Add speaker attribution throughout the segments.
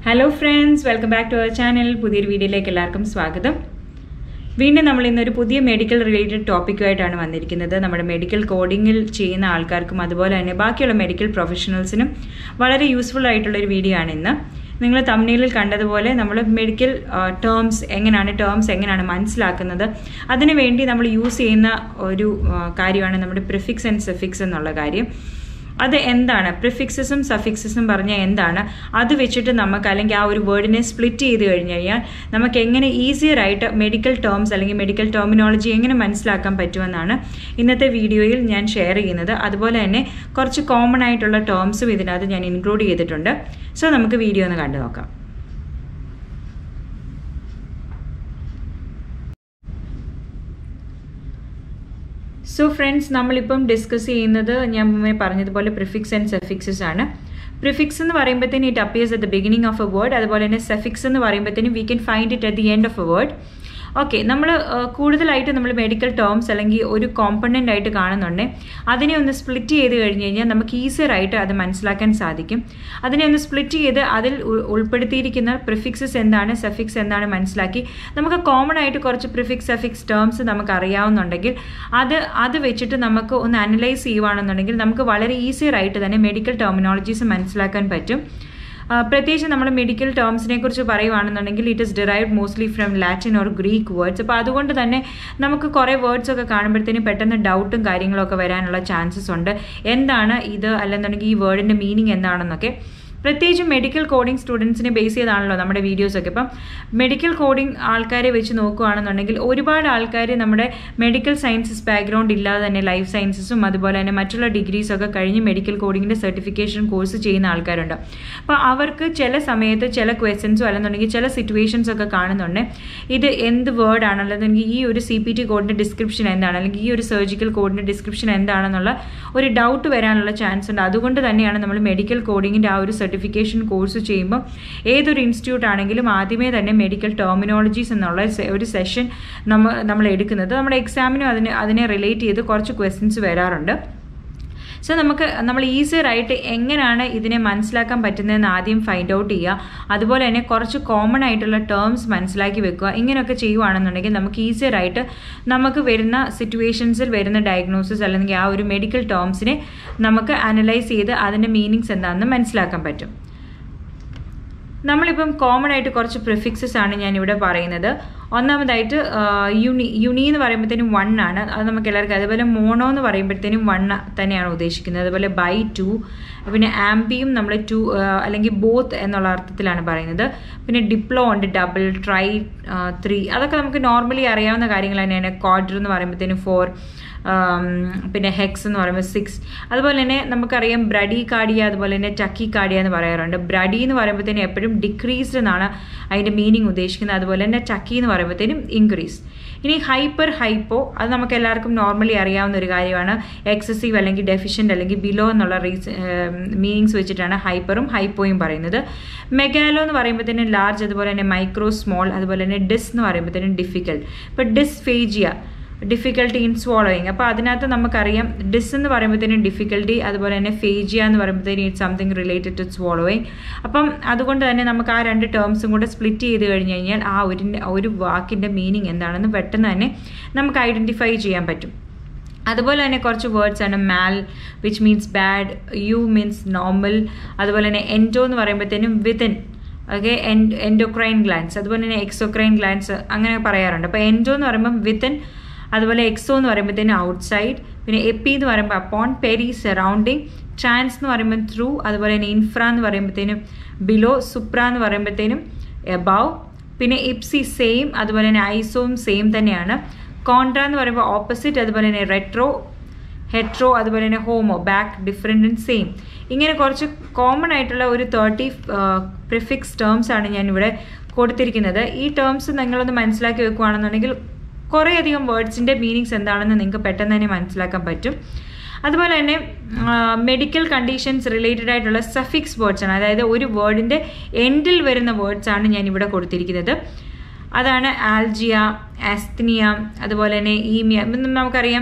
Speaker 1: hello friends welcome back to our channel പുതിയൊരു വീഡിയോയിലേക്ക് എല്ലാവർക്കും സ്വാഗതം വീണ്ടും നമ്മൾ ഇന്നൊരു പുതിയ മെഡിക്കൽ റിലേറ്റഡ് ടോപ്പിക്കുമായിട്ടാണ് വന്നിരിക്കുന്നത് നമ്മുടെ മെഡിക്കൽ കോഡിങ്ങിൽ ചെയ്യുന്ന ആൾക്കാർക്കും അതുപോലെ തന്നെ ബാക്കിയുള്ള മെഡിക്കൽ പ്രൊഫഷണൽസിനും വളരെ യൂസ്ഫുൾ ആയിട്ടുള്ള ഒരു വീഡിയോ ആണ് ഇന്ന് നിങ്ങൾ തമിഴിൽ കണ്ടതുപോലെ നമ്മൾ മെഡിക്കൽ ടേംസ് എങ്ങനെയാണ് ടേംസ് എങ്ങനെയാണ് മനസ്സിലാക്കുന്നത് അതിനു വേണ്ടി നമ്മൾ യൂസ് ചെയ്യുന്ന ഒരു ആ, കാര്യമാണ് നമ്മുടെ പ്രിഫിക്സ് ആൻഡ് സെഫിക്സ് എന്നുള്ള കാര്യം അത് എന്താണ് പ്രിഫിക്സസും സഫിക്സസും പറഞ്ഞാൽ എന്താണ് അത് വെച്ചിട്ട് നമുക്ക് അല്ലെങ്കിൽ ആ ഒരു വേർഡിനെ സ്പ്ലിറ്റ് ചെയ്ത് കഴിഞ്ഞ് കഴിഞ്ഞാൽ നമുക്ക് എങ്ങനെ ഈസിയർ ആയിട്ട് മെഡിക്കൽ ടേംസ് അല്ലെങ്കിൽ മെഡിക്കൽ ടെർമിനോളജി എങ്ങനെ മനസ്സിലാക്കാൻ പറ്റുമെന്നാണ് ഇന്നത്തെ വീഡിയോയിൽ ഞാൻ ഷെയർ ചെയ്യുന്നത് അതുപോലെ തന്നെ കുറച്ച് കോമൺ ആയിട്ടുള്ള ടേംസും ഇതിനകത്ത് ഞാൻ ഇൻക്ലൂഡ് ചെയ്തിട്ടുണ്ട് സോ നമുക്ക് വീഡിയോ ഒന്ന് കണ്ടു നോക്കാം സോ ഫ്രണ്ട്സ് നമ്മളിപ്പം ഡിസ്കസ് ചെയ്യുന്നത് ഞാൻ മുമ്പേ പറഞ്ഞതുപോലെ പ്രിഫിക്സ് ആൻഡ് സെഫിക്സസ് ആണ് പ്രിഫിക്സ് എന്ന് പറയുമ്പോഴത്തേന് it appears at the beginning of a word അതുപോലെ തന്നെ സെഫിക്സ് എന്ന് പറയുമ്പോഴത്തേനും we can find it at the end of a word okay നമ്മൾ കൂടുതലായിട്ട് നമ്മൾ മെഡിക്കൽ ടേംസ് അല്ലെങ്കിൽ ഒരു കോമ്പണൻ്റ് ആയിട്ട് കാണുന്നുണ്ട് അതിനെ ഒന്ന് സ്പ്ലിറ്റ് ചെയ്ത് കഴിഞ്ഞ് കഴിഞ്ഞാൽ നമുക്ക് ഈസിയർ ആയിട്ട് അത് മനസ്സിലാക്കാൻ സാധിക്കും അതിനെ ഒന്ന് സ്പ്ലിറ്റ് ചെയ്ത് അതിൽ ഉൾ- ഉൾപ്പെടുത്തിയിരിക്കുന്ന പ്രിഫിക്സസ് എന്താണ് സെഫിക്സ് എന്താണ് മനസ്സിലാക്കി നമുക്ക് കോമൺ ആയിട്ട് കുറച്ച് പ്രിഫിക്സ് സെഫിക്സ് ടേംസ് നമുക്ക് അറിയാവുന്നുണ്ടെങ്കിൽ അത് അത് വെച്ചിട്ട് നമുക്ക് ഒന്ന് അനലൈസ് ചെയ്യുവാണെന്നുണ്ടെങ്കിൽ നമുക്ക് വളരെ ഈസിയർ ആയിട്ട് തന്നെ മെഡിക്കൽ ടെർമിനോളജീസ് മനസ്സിലാക്കാൻ പറ്റും ആ, പ്രത്യേകിച്ച് നമ്മൾ മെഡിക്കൽ ടേംസിനെ കുറിച്ച് പറയുവാണെന്നുണ്ടെങ്കിൽ it is derived mostly from Latin or Greek words അപ്പോൾ അതുകൊണ്ട് തന്നെ നമുക്ക് കുറേ വേർഡ്സ് ഒക്കെ കാണുമ്പോഴത്തേനും പെട്ടെന്ന് ഡൗട്ടും കാര്യങ്ങളൊക്കെ വരാനുള്ള ചാൻസസ് ഉണ്ട് എന്താണ് ഇത് അല്ലെന്നുണ്ടെങ്കിൽ ഈ വേർഡിൻ്റെ മീനിങ് എന്താണെന്നൊക്കെ പ്രത്യേകിച്ചും മെഡിക്കൽ കോഡിംഗ് സ്റ്റുഡൻസിനെ ബേസ് ചെയ്താണല്ലോ നമ്മുടെ വീഡിയോസൊക്കെ ഇപ്പം മെഡിക്കൽ കോഡിംഗ് ആൾക്കാരെ വെച്ച് നോക്കുകയാണെന്നുണ്ടെങ്കിൽ ഒരുപാട് ആൾക്കാർ നമ്മുടെ മെഡിക്കൽ സയൻസസ് ബാക്ക്ഗ്രൗണ്ട് ഇല്ലാതെ തന്നെ ലൈഫ് സയൻസസും അതുപോലെ തന്നെ മറ്റുള്ള ഡിഗ്രീസ് ഒക്കെ കഴിഞ്ഞ് മെഡിക്കൽ കോഡിങ്ങിൻ്റെ സർട്ടിഫിക്കേഷൻ കോഴ്സ് ചെയ്യുന്ന ആൾക്കാരുണ്ട് അപ്പോൾ അവർക്ക് ചില സമയത്ത് ചില ക്വസ്റ്റ്യൻസോ അല്ലെന്നുണ്ടെങ്കിൽ ചില സിറ്റുവേഷൻസ് ഒക്കെ കാണുന്നുണ്ട് ഇത് എന്ത് വേർഡാണ് അല്ലെങ്കിൽ ഈ ഒരു സി പി ടി കോഡിൻ്റെ ഡിസ്ക്രിപ്ഷൻ എന്താണ് അല്ലെങ്കിൽ ഈ ഒരു സർജിക്കൽ കോഡിൻ്റെ ഡിസ്ക്രിപ്ഷൻ എന്താണെന്നുള്ള ഒരു ഡൗട്ട് വരാനുള്ള ചാൻസ് ഉണ്ട് അതുകൊണ്ട് തന്നെയാണ് നമ്മൾ മെഡിക്കൽ കോഡിങ്ങിൻ്റെ ആ ഒരു സർട്ടിഫിക്കേഷൻ കോഴ്സ് ചെയ്യുമ്പോൾ ഏതൊരു ഇൻസ്റ്റിറ്റ്യൂട്ട് ആണെങ്കിലും ആദ്യമേ തന്നെ മെഡിക്കൽ ടെർമിനോളജീസ് എന്നുള്ള സെ- ഒരു സെഷൻ നമ്മൾ നമ്മൾ എടുക്കുന്നത് നമ്മുടെ എക്സാമിനും അതിന് അതിനെ റിലേറ്റ് ചെയ്ത് കുറച്ച് ക്വസ്റ്റ്യൻസ് വരാറുണ്ട് സോ നമുക്ക് നമ്മൾ ഈസിയർ ആയിട്ട് എങ്ങനെയാണ് ഇതിനെ മനസ്സിലാക്കാൻ പറ്റുന്നതെന്ന് ആദ്യം ഫൈൻഡ് ഔട്ട് ചെയ്യുക അതുപോലെ തന്നെ കുറച്ച് കോമൺ ആയിട്ടുള്ള ടേംസ് മനസ്സിലാക്കി വെക്കുക ഇങ്ങനെയൊക്കെ ചെയ്യുവാണെന്നുണ്ടെങ്കിൽ നമുക്ക് ഈസിയർ ആയിട്ട് നമുക്ക് വരുന്ന സിറ്റുവേഷൻസിൽ വരുന്ന ഡയഗ്നോസിസ് അല്ലെങ്കിൽ ആ ഒരു മെഡിക്കൽ ടേംസിനെ നമുക്ക് അനലൈസ് ചെയ്ത് അതിൻ്റെ മീനിങ്സ് എന്താണെന്ന് മനസ്സിലാക്കാൻ പറ്റും നമ്മളിപ്പം കോമൺ ആയിട്ട് കുറച്ച് പ്രിഫിക്സസ് ആണ് ഞാൻ ഇവിടെ പറയുന്നത് ഒന്നാമതായിട്ട് ആ, യുണി യുണി എന്ന് പറയുമ്പോഴത്തേനും വൺ ആണ് അത് നമുക്ക് എല്ലാവർക്കും അതുപോലെ മോണോ എന്ന് പറയുമ്പോഴത്തേനും വൺ തന്നെയാണ് ഉദ്ദേശിക്കുന്നത് അതുപോലെ ബൈ ടു പിന്നെ ആംബിയും നമ്മൾ ടു അല്ലെങ്കിൽ ബോത്ത് എന്നുള്ള അർത്ഥത്തിലാണ് പറയുന്നത് പിന്നെ ഡിപ്ലോ ഉണ്ട് ഡബിൾ ട്രൈ ത്രീ അതൊക്കെ നമുക്ക് നോർമലി അറിയാവുന്ന കാര്യങ്ങൾ തന്നെയാണ് ക്വാഡർ എന്ന് പറയുമ്പോഴത്തേനും ഫോർ പിന്നെ ഹെക്സ് എന്ന് പറയുമ്പോൾ സിക്സ് അതുപോലെ തന്നെ നമുക്കറിയാം ബ്രഡി കാർഡിയ അതുപോലെ തന്നെ ടക്കി കാർഡിയ എന്ന് പറയാറുണ്ട് ബ്രഡി എന്ന് പറയുമ്പോഴത്തേനും എപ്പോഴും ഡിക്രീസ്ഡ് എന്നാണ് അതിൻ്റെ മീനിങ് ഉദ്ദേശിക്കുന്നത് അതുപോലെ തന്നെ ടക്കി എന്ന് പറയുമ്പോഴത്തേനും ഇൻക്രീസ് ഇനി ഹൈപ്പർ ഹൈപ്പോ അത് നമുക്ക് എല്ലാവർക്കും നോർമലി അറിയാവുന്ന ഒരു കാര്യമാണ് എക്സസീവ് അല്ലെങ്കിൽ ഡെഫിഷ്യൻ്റ് അല്ലെങ്കിൽ ബിലോ എന്നുള്ള റീസ് മീനിങ്സ് വെച്ചിട്ടാണ് ഹൈപ്പറും ഹൈപ്പോയും പറയുന്നത് മെഗാലോ എന്ന് പറയുമ്പോഴത്തേനും ലാർജ് അതുപോലെ തന്നെ മൈക്രോ സ്മോൾ അതുപോലെ തന്നെ ഡിസ് എന്ന് പറയുമ്പോഴത്തേനും ഡിഫിക്കൽട്ട് ഇപ്പോൾ ഡിസ്ഫേജിയ ഡിഫിക്കൽട്ടി ഇൻ swallowing അപ്പോൾ അതിനകത്ത് നമുക്കറിയാം ഡിസ് എന്ന് പറയുമ്പോഴത്തേനും ഡിഫിക്കൽട്ടി അതുപോലെ തന്നെ ഫേജിയ എന്ന് പറയുമ്പോഴത്തേനും it something related to swallowing അപ്പം അതുകൊണ്ട് തന്നെ നമുക്ക് ആ രണ്ട് ടേംസും കൂടെ സ്പ്ലിറ്റ് ചെയ്ത് കഴിഞ്ഞ് കഴിഞ്ഞാൽ ആ ഒരു ഒരു വാക്കിൻ്റെ മീനിങ് എന്താണെന്ന് പെട്ടെന്ന് തന്നെ നമുക്ക് ഐഡൻറ്റിഫൈ ചെയ്യാൻ പറ്റും അതുപോലെ തന്നെ കുറച്ച് വേർഡ്സ് ആണ് mal which means bad eu means normal അതുപോലെ തന്നെ എൻറ്റോ എന്ന് പറയുമ്പോഴത്തേനും വിത്തിൻ ഓക്കെ എൻഡോക്രൈൻ ഗ്ലാൻസ് അതുപോലെ തന്നെ എക്സോക്രൈൻ ഗ്ലാൻസ് അങ്ങനെ പറയാറുണ്ട് അപ്പോൾ എൻഡോ എന്ന് പറയുമ്പോൾ വിത്തിൻ അതുപോലെ എക്സോ എന്ന് പറയുമ്പോഴത്തേനും ഔട്ട്സൈഡ് പിന്നെ എപ്പി എന്ന് പറയുമ്പോൾ അപ്പോൺ പെരി സറൗണ്ടിങ് ട്രാൻസ് എന്ന് പറയുമ്പോൾ ത്രൂ അതുപോലെ തന്നെ ഇൻഫ്ര എന്ന് പറയുമ്പോഴത്തേനും ബിലോ സുപ്ര എന്ന് പറയുമ്പോഴത്തേനും എബവ് പിന്നെ ഇപ്സി സെയിം അതുപോലെ തന്നെ ഐസോം സെയിം തന്നെയാണ് കോൺട്ര എന്ന് പറയുമ്പോൾ ഓപ്പോസിറ്റ് അതുപോലെ തന്നെ റെട്രോ ഹെട്രോ അതുപോലെ തന്നെ homo back different and same ഇങ്ങനെ കുറച്ച് കോമൺ ആയിട്ടുള്ള ഒരു തേർട്ടി പ്രിഫിക്സ് ടേംസ് ആണ് ഞാൻ ഇവിടെ കൊടുത്തിരിക്കുന്നത് ഈ ടേംസ് നിങ്ങളൊന്ന് മനസ്സിലാക്കി വെക്കുകയാണെന്നുണ്ടെങ്കിൽ കുറേയധികം വേർഡ്സിൻ്റെ മീനിങ്സ് എന്താണെന്ന് നിങ്ങൾക്ക് പെട്ടെന്ന് തന്നെ മനസ്സിലാക്കാൻ പറ്റും അതുപോലെ തന്നെ മെഡിക്കൽ കണ്ടീഷൻസ് റിലേറ്റഡ് ആയിട്ടുള്ള സഫിക്സ് വേർഡ്സ് ആണ് അതായത് ഒരു വേർഡിൻ്റെ എൻഡിൽ വരുന്ന വേർഡ്സ് ആണ് ഞാൻ ഇവിടെ കൊടുത്തിരിക്കുന്നത് അതാണ് ആൽജിയ ആസ്തിനിയ അതുപോലെ തന്നെ ഈമിയ ഇപ്പം നമുക്കറിയാം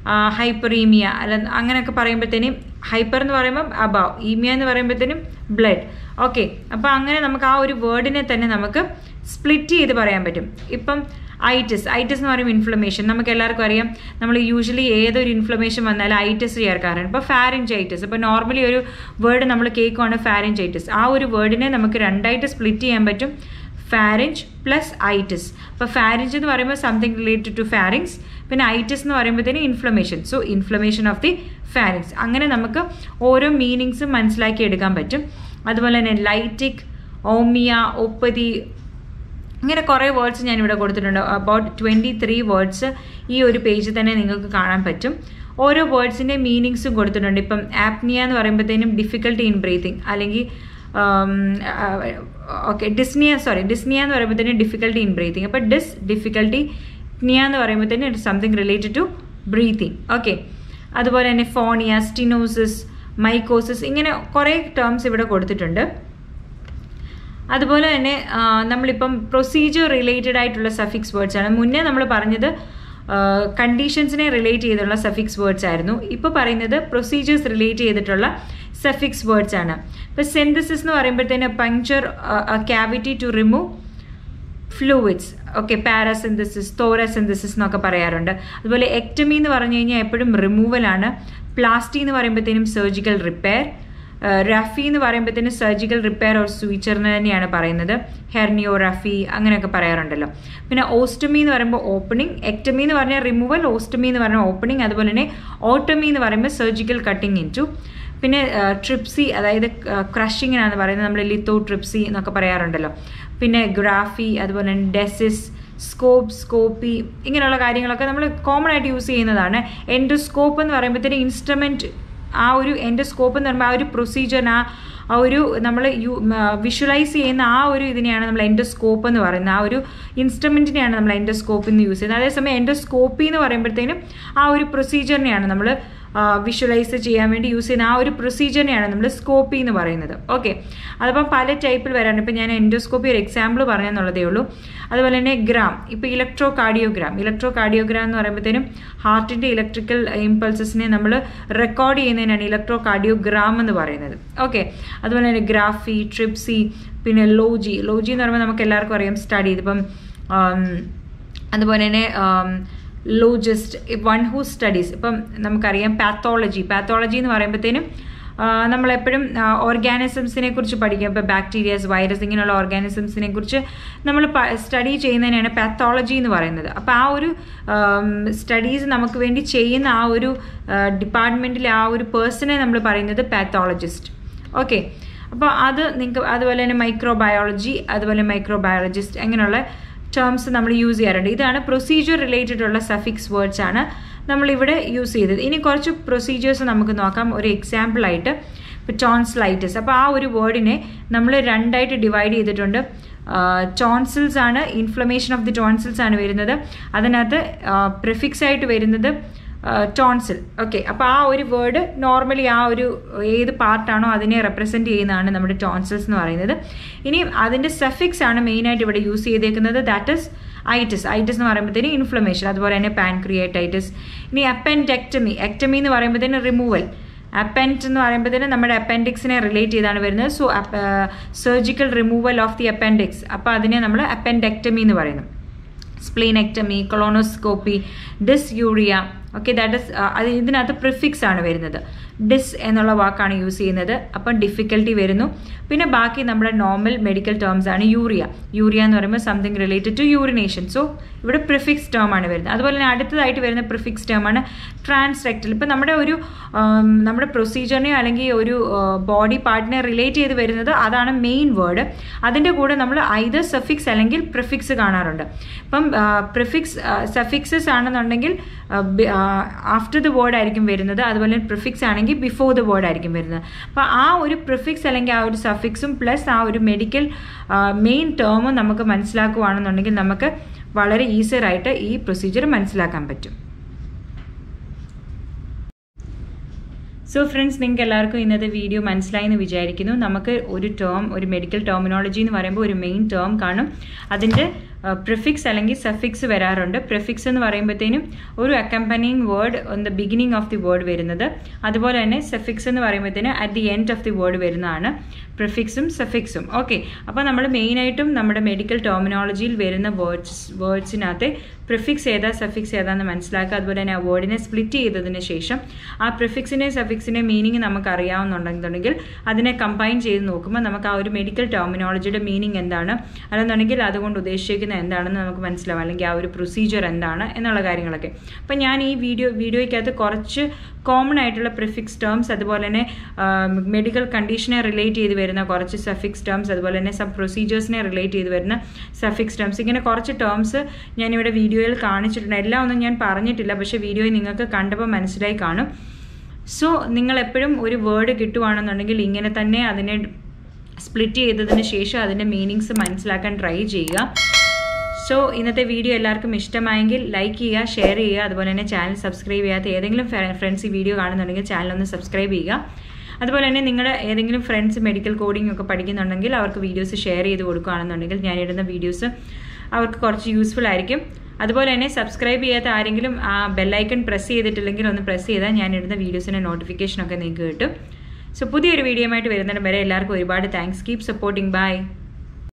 Speaker 1: ഹൈപ്പറീമിയ അല്ല അങ്ങനെയൊക്കെ പറയുമ്പോഴത്തേനും ഹൈപ്പർ എന്ന് പറയുമ്പോൾ അബാവ് ഈമിയ എന്ന് പറയുമ്പോഴത്തേനും ബ്ലഡ് ഓക്കെ അപ്പോൾ അങ്ങനെ നമുക്ക് ആ ഒരു വേർഡിനെ തന്നെ നമുക്ക് സ്പ്ലിറ്റ് ചെയ്ത് പറയാൻ പറ്റും ഇപ്പം ഐറ്റിസ് ഐറ്റിസ് എന്ന് പറയുമ്പോൾ ഇൻഫ്ലമേഷൻ നമുക്ക് എല്ലാവർക്കും അറിയാം നമ്മൾ യൂഷ്വലി ഏതൊരു ഇൻഫ്ലമേഷൻ വന്നാലും ഐറ്റിസ് ചേർക്കാറുണ്ട് ഇപ്പോൾ ഫാരിഞ്ചൈറ്റിസ് ഇപ്പോൾ നോർമലി ഒരു വേർഡ് നമ്മൾ കേൾക്കുവാണ് ഫാരിഞ്ചൈറ്റിസ് ആ ഒരു വേർഡിനെ നമുക്ക് രണ്ടായിട്ട് സ്പ്ലിറ്റ് ചെയ്യാൻ പറ്റും ഫാരിഞ്ച് പ്ലസ് ഐറ്റിസ് അപ്പോൾ ഫാരിഞ്ച് എന്ന് പറയുമ്പോൾ സംതിങ് റിലേറ്റഡ് ടു ഫാരിങ്സ് പിന്നെ ഐറ്റിസ് എന്ന് പറയുമ്പോഴത്തേനും inflammation so inflammation of the pharynx അങ്ങനെ നമുക്ക് ഓരോ മീനിങ്സും മനസ്സിലാക്കി എടുക്കാൻ പറ്റും അതുപോലെ തന്നെ ലൈറ്റിക് ഓമിയ ഒപ്പതി ഇങ്ങനെ കുറേ വേർഡ്സ് ഞാൻ ഇവിടെ കൊടുത്തിട്ടുണ്ട് അബൌട്ട് ട്വൻറ്റി ത്രീ വേർഡ്സ് ഈ ഒരു പേജിൽ തന്നെ നിങ്ങൾക്ക് കാണാൻ പറ്റും ഓരോ വേർഡ്സിൻ്റെ മീനിങ്സും കൊടുത്തിട്ടുണ്ട് ഇപ്പം ആപ്നിയ എന്ന് പറയുമ്പോഴത്തേനും ഡിഫിക്കൽട്ടി ഇൻ ബ്രീത്തിങ് അല്ലെങ്കിൽ ഓക്കെ ഡിസ്നിയ സോറി ഡിസ്നിയ എന്ന് പറയുമ്പോഴത്തേനും ഡിഫിക്കൽട്ടി ഇൻ ബ്രീത്തിങ് അപ്പോൾ ഡിസ് ഡിഫിക്കൽട്ടി നിയ എന്ന് പറയുമ്പോഴത്തേനും it something related to breathing okay അതുപോലെ തന്നെ ഫോണിയ സ്റ്റിനോസിസ് മൈക്കോസിസ് ഇങ്ങനെ കുറേ ടേംസ് ഇവിടെ കൊടുത്തിട്ടുണ്ട് അതുപോലെ തന്നെ നമ്മളിപ്പം പ്രൊസീജിയർ റിലേറ്റഡ് ആയിട്ടുള്ള സഫിക്സ് വേർഡ്സ് ആണ് മുന്നേ നമ്മൾ പറഞ്ഞത് കണ്ടീഷൻസിനെ റിലേറ്റ് ചെയ്തുള്ള സഫിക്സ് വേർഡ്സ് ആയിരുന്നു ഇപ്പോൾ പറയുന്നത് പ്രൊസീജിയേഴ്സ് റിലേറ്റ് ചെയ്തിട്ടുള്ള സഫിക്സ് വേർഡ്സ് ആണ് ഇപ്പോൾ സെൻതസിസ് എന്ന് പറയുമ്പോഴത്തേന് puncture cavity to remove fluids okay paracentesis thoracentesis എന്നൊക്കെ പറയാറുണ്ട് അതുപോലെ എക്ടമി എന്ന് പറഞ്ഞു കഴിഞ്ഞാൽ എപ്പോഴും റിമൂവലാണ് പ്ലാസ്റ്റി എന്ന് പറയുമ്പോഴത്തേനും സർജിക്കൽ റിപ്പയർ റഫി എന്ന് പറയുമ്പോഴത്തേനും സർജിക്കൽ റിപ്പയർ ഓർ സ്വീച്ചറിന് തന്നെയാണ് പറയുന്നത് ഹെർണിയോ റഫി അങ്ങനെയൊക്കെ പറയാറുണ്ടല്ലോ പിന്നെ ഓസ്റ്റമി എന്ന് പറയുമ്പോൾ ഓപ്പണിംഗ് എക്ടമി എന്ന് പറഞ്ഞാൽ റിമൂവൽ ഓസ്റ്റമി എന്ന് പറഞ്ഞാൽ ഓപ്പണിംഗ് അതുപോലെ തന്നെ ഓട്ടമി എന്ന് പറയുമ്പോൾ സർജിക്കൽ കട്ടിങ് ഇൻ ടു പിന്നെ ട്രിപ്സി അതായത് ക്രഷിങ്ങിനാണ് പറയുന്നത് നമ്മൾ ലിത്തോ ട്രിപ്സി എന്നൊക്കെ പറയാറുണ്ടല്ലോ പിന്നെ ഗ്രാഫി അതുപോലെ തന്നെ ഡെസിസ് സ്കോപ്പ് സ്കോപ്പി ഇങ്ങനെയുള്ള കാര്യങ്ങളൊക്കെ നമ്മൾ കോമൺ ആയിട്ട് യൂസ് ചെയ്യുന്നതാണ് എൻഡോസ്കോപ്പ് എന്ന് പറയുമ്പോഴത്തേന് ഇൻസ്ട്രുമെൻറ്റ് ആ ഒരു എൻഡോസ്കോപ്പ് എന്ന് പറയുമ്പോൾ ആ ഒരു പ്രൊസീജിയറിന് ആ ആ ഒരു നമ്മൾ യു വിഷ്വലൈസ് ചെയ്യുന്ന ആ ഒരു ഇതിനെയാണ് നമ്മൾ എൻഡോസ്കോപ്പ് എന്ന് പറയുന്നത് ആ ഒരു ഇൻസ്ട്രുമെൻറ്റിനെയാണ് നമ്മൾ എൻഡോസ്കോപ്പ് എന്ന് യൂസ് ചെയ്യുന്നത് അതേസമയം എൻഡോസ്കോപ്പി എന്ന് പറയുമ്പോഴത്തേനും ആ ഒരു പ്രൊസീജിയറിനെയാണ് നമ്മൾ വിഷ്വലൈസ് ചെയ്യാൻ വേണ്ടി യൂസ് ചെയ്യുന്ന ആ ഒരു പ്രൊസീജിയറിനെയാണ് നമ്മൾ സ്കോപ്പി എന്ന് പറയുന്നത് ഓക്കെ അതിപ്പം പല ടൈപ്പിൽ വരാറുണ്ട് ഇപ്പം ഞാൻ എൻഡോസ്കോപ്പി ഒരു എക്സാമ്പിൾ പറഞ്ഞെന്നുള്ളതേ ഉള്ളൂ അതുപോലെ തന്നെ ഗ്രാം ഇപ്പോൾ ഇലക്ട്രോ കാർഡിയോഗ്രാം ഇലക്ട്രോ കാർഡിയോഗ്രാം എന്ന് പറയുമ്പോഴത്തേനും ഹാർട്ടിൻ്റെ ഇലക്ട്രിക്കൽ ഇമ്പൾസസിനെ നമ്മൾ റെക്കോർഡ് ചെയ്യുന്നതിനാണ് ഇലക്ട്രോ കാർഡിയോഗ്രാം എന്ന് പറയുന്നത് ഓക്കെ അതുപോലെ തന്നെ ഗ്രാഫി ട്രിപ്സി പിന്നെ ലോജി ലോജി എന്ന് പറയുമ്പോൾ നമുക്ക് എല്ലാവർക്കും അറിയാം സ്റ്റഡി ഇതിപ്പം അതുപോലെ തന്നെ ലോജിസ്റ്റ് വൺ ഹൂ സ്റ്റഡീസ് ഇപ്പം നമുക്കറിയാം പാത്തോളജി പാത്തോളജി എന്ന് പറയുമ്പോഴത്തേനും നമ്മളെപ്പോഴും ഓർഗാനിസംസിനെ കുറിച്ച് പഠിക്കും ഇപ്പോൾ ബാക്ടീരിയസ് വൈറസ് ഇങ്ങനെയുള്ള ഓർഗാനിസംസിനെ കുറിച്ച് നമ്മൾ സ്റ്റഡി ചെയ്യുന്നതിനാണ് പാത്തോളജി എന്ന് പറയുന്നത് അപ്പോൾ ആ ഒരു സ്റ്റഡീസ് നമുക്ക് വേണ്ടി ചെയ്യുന്ന ആ ഒരു ഡിപ്പാർട്ട്മെൻറ്റിലെ ആ ഒരു പേഴ്സണെ നമ്മൾ പറയുന്നത് പാത്തോളജിസ്റ്റ് ഓക്കെ അപ്പോൾ അത് നിങ്ങൾക്ക് അതുപോലെ തന്നെ മൈക്രോബയോളജി അതുപോലെ മൈക്രോബയോളജിസ്റ്റ് അങ്ങനെയുള്ള ടേംസ് നമ്മൾ യൂസ് ചെയ്യാറുണ്ട് ഇതാണ് പ്രൊസീജിയർ റിലേറ്റഡ് ഉള്ള സഫിക്സ് വേർഡ്സ് ആണ് നമ്മളിവിടെ യൂസ് ചെയ്തത് ഇനി കുറച്ച് പ്രൊസീജിയേഴ്സ് നമുക്ക് നോക്കാം ഒരു എക്സാമ്പിളായിട്ട് ഇപ്പോൾ ടോൺസ്ലൈറ്റിസ് അപ്പോൾ ആ ഒരു വേർഡിനെ നമ്മൾ രണ്ടായിട്ട് ഡിവൈഡ് ചെയ്തിട്ടുണ്ട് ടോൺസിൽസ് ആണ് ഇൻഫ്ലമേഷൻ ഓഫ് ദി ടോൺസിൽസ് ആണ് വരുന്നത് അതിനകത്ത് പ്രിഫിക്സ് ആയിട്ട് വരുന്നത് ടോൺസിൽ ഓക്കെ അപ്പോൾ ആ ഒരു വേർഡ് നോർമലി ആ ഒരു ഏത് പാർട്ടാണോ അതിനെ റെപ്രസെൻറ്റ് ചെയ്യുന്നതാണ് നമ്മുടെ ടോൺസിൽസ് എന്ന് പറയുന്നത് ഇനി അതിൻ്റെ സെഫിക്സ് ആണ് മെയിനായിട്ട് ഇവിടെ യൂസ് ചെയ്തേക്കുന്നത് ദാറ്റ് ഇസ് ഐറ്റിസ് ഐറ്റിസ് എന്ന് പറയുമ്പോഴത്തേന് ഇൻഫ്ലമേഷൻ അതുപോലെ തന്നെ പാൻക്രിയേറ്റൈറ്റിസ് ഇനി അപ്പൻഡെക്ടമി എക്ടമി എന്ന് പറയുമ്പോഴത്തേന് റിമൂവൽ അപ്പൻറ്റ് എന്ന് പറയുമ്പോഴത്തേന് നമ്മുടെ അപ്പൻഡിക്സിനെ റിലേറ്റ് ചെയ്താണ് വരുന്നത് so surgical removal of the appendix അപ്പോൾ അതിനെ നമ്മൾ അപ്പൻഡെക്ടമി എന്ന് പറയുന്നു splenectomy colonoscopy dysuria okay that is അത് ഇതിനകത്ത് പ്രിഫിക്സ് ആണ് വരുന്നത് ഡിസ് എന്നുള്ള വാക്കാണ് യൂസ് ചെയ്യുന്നത് അപ്പം ഡിഫിക്കൽട്ടി വരുന്നു പിന്നെ ബാക്കി നമ്മുടെ നോർമൽ മെഡിക്കൽ ടേംസ് ആണ് യൂറിയ യൂറിയ എന്ന് പറയുമ്പോൾ something related to urination so ഇവിടെ പ്രിഫിക്സ് ടേം ആണ് വരുന്നത് അതുപോലെ തന്നെ അടുത്തതായിട്ട് വരുന്ന പ്രിഫിക്സ് ടേം ആണ് ട്രാൻസ്റെക്ടൽ ഇപ്പം നമ്മുടെ ഒരു നമ്മുടെ പ്രൊസീജിയറിനെയോ അല്ലെങ്കിൽ ഒരു ബോഡി പാർട്ടിനെ റിലേറ്റ് ചെയ്ത് വരുന്നത് അതാണ് മെയിൻ വേർഡ് അതിൻ്റെ കൂടെ നമ്മൾ ഐതർ സഫിക്സ് അല്ലെങ്കിൽ പ്രിഫിക്സ് കാണാറുണ്ട് ഇപ്പം പ്രിഫിക്സ് സഫിക്സസ് ആണെന്നുണ്ടെങ്കിൽ ആഫ്റ്റർ ദ വേർഡ് ആയിരിക്കും വരുന്നത് അതുപോലെ പ്രിഫിക്സ് ആണെങ്കിൽ ബിഫോർ ദ വേർഡ് ആയിരിക്കും വരുന്നത് അപ്പോൾ ആ ഒരു പ്രിഫിക്സ് അല്ലെങ്കിൽ ആ ഒരു സഫിക്സും പ്ലസ് ആ ഒരു മെഡിക്കൽ മെയിൻ ടേമും നമുക്ക് മനസ്സിലാക്കുകയാണെന്നുണ്ടെങ്കിൽ നമുക്ക് വളരെ ഈസിയറായിട്ട് ഈ പ്രൊസീജിയർ മനസ്സിലാക്കാൻ പറ്റും സോ ഫ്രണ്ട്സ് നിങ്ങൾക്ക് എല്ലാവർക്കും ഇന്നത്തെ വീഡിയോ മനസ്സിലായി എന്ന് വിചാരിക്കുന്നു നമുക്ക് ഒരു ടേം ഒരു മെഡിക്കൽ ടെർമിനോളജി എന്ന് പറയുമ്പോൾ ഒരു മെയിൻ ടേം കാണും അതിൻ്റെ പ്രിഫിക്സ് അല്ലെങ്കിൽ സഫിക്സ് വരാറുണ്ട് പ്രിഫിക്സ് എന്ന് പറയുമ്പോഴത്തേനും ഒരു accompanying word on the beginning of the word വരുന്നത് അതുപോലെ തന്നെ സഫിക്സ് എന്ന് പറയുമ്പോഴത്തേനും at the end of the word വരുന്നതാണ് പ്രിഫിക്സും സഫിക്സും ഓക്കെ അപ്പോൾ നമ്മൾ മെയിനായിട്ടും നമ്മുടെ മെഡിക്കൽ ടെർമിനോളജിയിൽ വരുന്ന വേർഡ്സ് വേർഡ്സിനകത്ത് പ്രിഫിക്സ് ഏതാ സഫിക്സ് ഏതാന്ന് മനസ്സിലാക്കുക അതുപോലെ തന്നെ ആ വേർഡിനെ സ്പ്ലിറ്റ് ചെയ്തതിന് ശേഷം ആ പ്രിഫിക്സിൻ്റെയും സഫിക്സിൻ്റെയും മീനിങ് നമുക്ക് അറിയാവുന്നുണ്ടെന്നുണ്ടെങ്കിൽ അതിനെ കമ്പൈൻ ചെയ്ത് നോക്കുമ്പോൾ നമുക്ക് ആ ഒരു മെഡിക്കൽ ടെർമിനോളജിയുടെ മീനിങ് എന്താണ് അല്ലെന്നുണ്ടെങ്കിൽ അതുകൊണ്ട് ഉദ്ദേശിക്കുന്ന എന്താണെന്ന് നമുക്ക് മനസ്സിലാവും അല്ലെങ്കിൽ ആ ഒരു പ്രൊസീജിയർ എന്താണ് എന്നുള്ള കാര്യങ്ങളൊക്കെ അപ്പം ഞാൻ ഈ വീഡിയോ വീഡിയോയ്ക്കകത്ത് കുറച്ച് കോമൺ ആയിട്ടുള്ള പ്രിഫിക്സ് ടേംസ് അതുപോലെ തന്നെ മെഡിക്കൽ കണ്ടീഷനെ റിലേറ്റ് ചെയ്ത് വരുന്ന കുറച്ച് സഫിക്സ് ടേംസ് അതുപോലെ തന്നെ സം പ്രൊസീജിയേഴ്സിനെ റിലേറ്റ് ചെയ്ത് വരുന്ന സഫിക്സ് ടേംസ് ഇങ്ങനെ കുറച്ച് ടേംസ് ഞാനിവിടെ വീഡിയോയിൽ കാണിച്ചിട്ടുണ്ട് എല്ലാം ഒന്നും ഞാൻ പറഞ്ഞിട്ടില്ല പക്ഷേ വീഡിയോയിൽ നിങ്ങൾക്ക് കണ്ടപ്പോൾ മനസ്സിലായി കാണും സോ നിങ്ങൾ എപ്പോഴും ഒരു വേർഡ് കിട്ടുവാണെന്നുണ്ടെങ്കിൽ ഇങ്ങനെ തന്നെ അതിനെ സ്പ്ലിറ്റ് ചെയ്തതിന് ശേഷം അതിൻ്റെ മീനിങ്സ് മനസ്സിലാക്കാൻ ട്രൈ ചെയ്യുക സോ ഇന്നത്തെ വീഡിയോ എല്ലാവർക്കും ഇഷ്ടമായെങ്കിൽ ലൈക്ക് ചെയ്യുക ഷെയർ ചെയ്യുക അതുപോലെ തന്നെ ചാനൽ സബ്സ്ക്രൈബ് ചെയ്യാത്ത ഏതെങ്കിലും ഫ്രണ്ട്സ് ഈ വീഡിയോ കാണുന്നുണ്ടെങ്കിൽ ചാനൽ ഒന്ന് സബ്സ്ക്രൈബ് ചെയ്യുക അതുപോലെ തന്നെ നിങ്ങളുടെ ഏതെങ്കിലും ഫ്രണ്ട്സ് മെഡിക്കൽ കോഡിംഗ് ഒക്കെ പഠിക്കുന്നുണ്ടെങ്കിൽ അവർക്ക് വീഡിയോസ് ഷെയർ ചെയ്ത് കൊടുക്കുകയാണെന്നുണ്ടെങ്കിൽ ഞാനിടുന്ന വീഡിയോസ് അവർക്ക് കുറച്ച് യൂസ്ഫുൾ ആയിരിക്കും അതുപോലെ തന്നെ സബ്സ്ക്രൈബ് ചെയ്യാത്ത ആരെങ്കിലും ആ ബെല്ലൈക്കൺ പ്രസ് ചെയ്തിട്ടില്ലെങ്കിൽ ഒന്ന് പ്രസ് ചെയ്താൽ ഞാൻ ഇടുന്ന വീഡിയോസിൻ്റെ നോട്ടിഫിക്കേഷനൊക്കെ നിങ്ങൾക്ക് കിട്ടും സോ പുതിയൊരു വീഡിയോ ആയിട്ട് വരുന്നതിന് വരെ എല്ലാവർക്കും ഒരുപാട് താങ്ക്സ് കീപ് സപ്പോർട്ടിങ് ബൈ